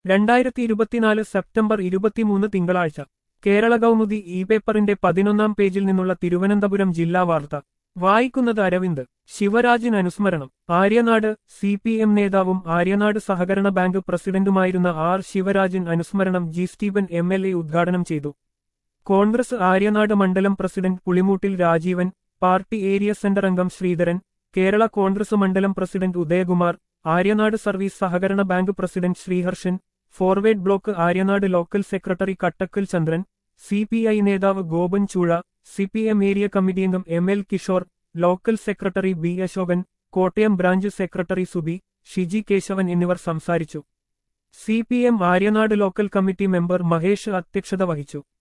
രണ്ടായിരത്തി ഇരുപത്തിനാല് സെപ്റ്റംബർ ഇരുപത്തിമൂന്ന് തിങ്കളാഴ്ച കേരള കൗമുദി ഇ പേപ്പറിന്റെ പതിനൊന്നാം പേജിൽ നിന്നുള്ള തിരുവനന്തപുരം ജില്ലാ വാർത്ത വായിക്കുന്നത് അരവിന്ദ് ശിവരാജൻ അനുസ്മരണം ആര്യനാട് സി പി എം നേതാവും ആര്യനാട് സഹകരണ ബാങ്ക് പ്രസിഡന്റുമായിരുന്ന ആർ ശിവരാജൻ അനുസ്മരണം G Steven M L A ഉദ്ഘാടനം ചെയ്തു കോൺഗ്രസ് ആര്യനാട് മണ്ഡലം president Pulimoottil Rajeevan party area centre അംഗം ശ്രീധരൻ കേരള കോൺഗ്രസ് മണ്ഡലം പ്രസിഡന്റ് ഉദയകുമാർ ആര്യനാട് സർവീസ് സഹകരണ bank president Sreeharshan forward bloc Aryanad local secretary Kattakkal Chandran C P I നേതാവ് Gopan Chooza C P M area committee അംഗം M L Kishore local secretary B Ashokan Kottayam branch secretary Subi Shiji Keshavan എന്നിവർ സംസാരിച്ചു C P M Aryanad local committee member Mahesh അധ്യക്ഷത വഹിച്ചു